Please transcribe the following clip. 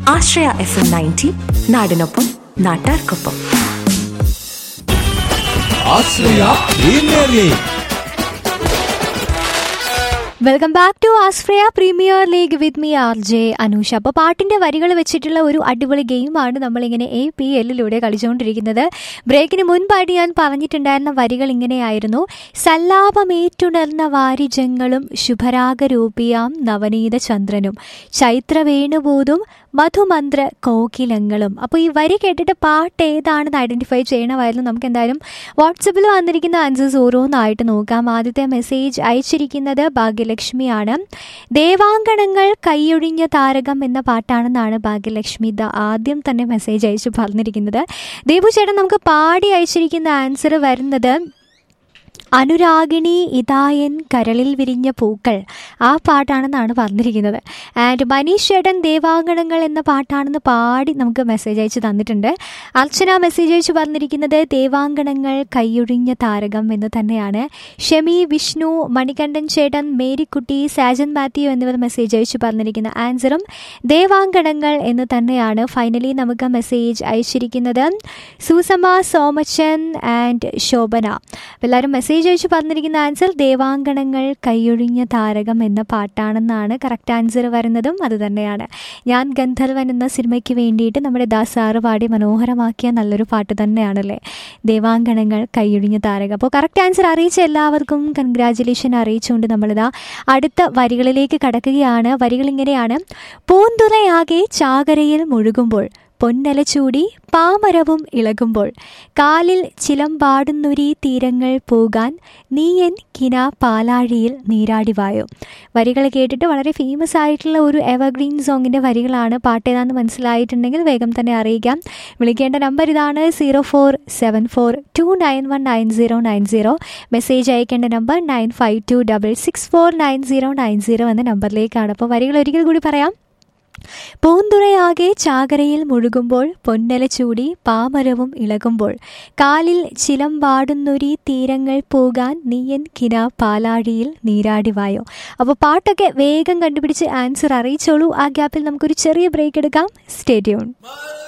ആശ്രയ F M ninety നാടിനൊപ്പം നാട്ടാർക്കൊപ്പം Ashraya premier league welcome back to Ashraya premier league with me R J Anusha അപ്പോൾ പാട്ടിന്റെ വരികൾ വെച്ചിട്ടുള്ള ഒരു അടിപൊളി ഗെയിമാണ് നമ്മളിങ്ങനെ എ പി എല്ലിലൂടെ കളിച്ചുകൊണ്ടിരിക്കുന്നത് ബ്രേക്കിന് മുൻപായിട്ട് ഞാൻ പറഞ്ഞിട്ടുണ്ടായിരുന്ന വരികൾ ഇങ്ങനെയായിരുന്നു സല്ലാപമേറ്റുണർന്ന വാരിജങ്ങളും ശുഭരാഗരൂപിയാം നവനീത ചന്ദ്രനും ചൈത്രവേണുബോധും മധുമന്ത്ര കോകിലങ്ങളും അപ്പോൾ ഈ വരി കേട്ടിട്ട് പാട്ട് ഏതാണെന്ന് ഐഡന്റിഫൈ ചെയ്യണമായിരുന്നു നമുക്ക് എന്തായാലും വാട്സപ്പിൽ വന്നിരിക്കുന്ന ആൻസേഴ്സ് ഓരോന്നായിട്ട് നോക്കാം ആദ്യത്തെ മെസ്സേജ് അയച്ചിരിക്കുന്നത് ഭാഗ്യലക്ഷ്മിയാണ് ദേവാങ്കണങ്ങൾ കൈയൊഴിഞ്ഞ താരകം എന്ന പാട്ടാണെന്നാണ് ഭാഗ്യലക്ഷ്മി ദ ആദ്യം തന്നെ മെസ്സേജ് അയച്ചു പറഞ്ഞിരിക്കുന്നത് ദേവു ചേട്ടൻ നമുക്ക് പാടി അയച്ചിരിക്കുന്ന ആൻസർ വരുന്നത് അനുരാഗിണി ഇതായൻ കരളിൽ വിരിഞ്ഞ പൂക്കൾ ആ പാട്ടാണെന്നാണ് പറഞ്ഞിരിക്കുന്നത് ആൻഡ് മനീഷ് ചേട്ടൻ ദേവാങ്കണങ്ങൾ എന്ന പാട്ടാണെന്ന് പാടി നമുക്ക് മെസ്സേജ് അയച്ച് തന്നിട്ടുണ്ട് അർച്ചന മെസ്സേജ് അയച്ച് പറഞ്ഞിരിക്കുന്നത് ദേവാങ്കണങ്ങൾ കൈയൊഴിഞ്ഞ താരകം എന്ന് തന്നെയാണ് ഷെമി വിഷ്ണു മണികണ്ഠൻ ചേട്ടൻ മേരിക്കുട്ടി സാജൻ മാത്യു എന്നിവർ മെസ്സേജ് അയച്ച് പറഞ്ഞിരിക്കുന്ന ആൻസറും ദേവാങ്കണങ്ങൾ എന്ന് തന്നെയാണ് ഫൈനലി നമുക്ക് മെസ്സേജ് അയച്ചിരിക്കുന്നത് സൂസമ സോമച്ചൻ ആൻഡ് ശോഭന എല്ലാവരും മെസ്സേജ് അയച്ച് പറഞ്ഞിരിക്കുന്ന ആൻസർ ദേവാങ്കണങ്ങൾ കൈയൊഴിഞ്ഞ താരകം എന്ന പാട്ടാണെന്നാണ് കറക്റ്റ് ആൻസർ വരുന്നതും അത് തന്നെയാണ് ഞാൻ ഗന്ധർവൻ എന്ന സിനിമയ്ക്ക് വേണ്ടിയിട്ട് നമ്മുടെ ദാസാറ് പാടി മനോഹരമാക്കിയ നല്ലൊരു പാട്ട് തന്നെയാണല്ലേ ദേവാങ്കണങ്ങൾ കൈയൊഴിഞ്ഞ താരകം അപ്പോൾ കറക്റ്റ് ആൻസർ അറിയിച്ച എല്ലാവർക്കും കൺഗ്രാജുലേഷൻ അറിയിച്ചുകൊണ്ട് നമ്മളിതാ അടുത്ത വരികളിലേക്ക് കടക്കുകയാണ് വരികൾ ഇങ്ങനെയാണ് പൂന്തുറയാകെ ചാകരയിൽ മുഴുകുമ്പോൾ പൊന്നല ചൂടി പാമരവും ഇളകുമ്പോൾ കാലിൽ ചിലമ്പാടുന്നൊരീ തീരങ്ങൾ പോകാൻ നീയൻ കിന പാലാഴിയിൽ നീരാടിവായോ വരികൾ കേട്ടിട്ട് വളരെ ഫേമസ് ആയിട്ടുള്ള ഒരു എവർഗ്രീൻ സോങ്ങിൻ്റെ വരികളാണ് പാട്ടേതാന്ന് മനസ്സിലായിട്ടുണ്ടെങ്കിൽ വേഗം തന്നെ അറിയിക്കാം വിളിക്കേണ്ട നമ്പർ ഇതാണ് zero four seven four two nine one nine zero nine zero message അയക്കേണ്ട number nine five two double six four nine zero nine zero എന്ന നമ്പറിലേക്കാണ് അപ്പോൾ വരികൾ ഒരിക്കൽ കൂടി പറയാം പൂന്തുറയാകെ ചാകരയിൽ മുഴുകുമ്പോൾ പൊന്നല ചൂടി പാമരവും ഇളകുമ്പോൾ കാലിൽ ചിലമ്പാടുന്നൊരീ തീരങ്ങൾ പോകാൻ നീയൻ കിന പാലാഴിയിൽ നീരാടിവായോ അപ്പോൾ പാട്ടൊക്കെ വേഗം കണ്ടുപിടിച്ച് ആൻസർ അറിയിച്ചോളൂ ആ ഗ്യാപ്പിൽ നമുക്കൊരു ചെറിയ ബ്രേക്ക് എടുക്കാം സ്റ്റേഡിയോൺ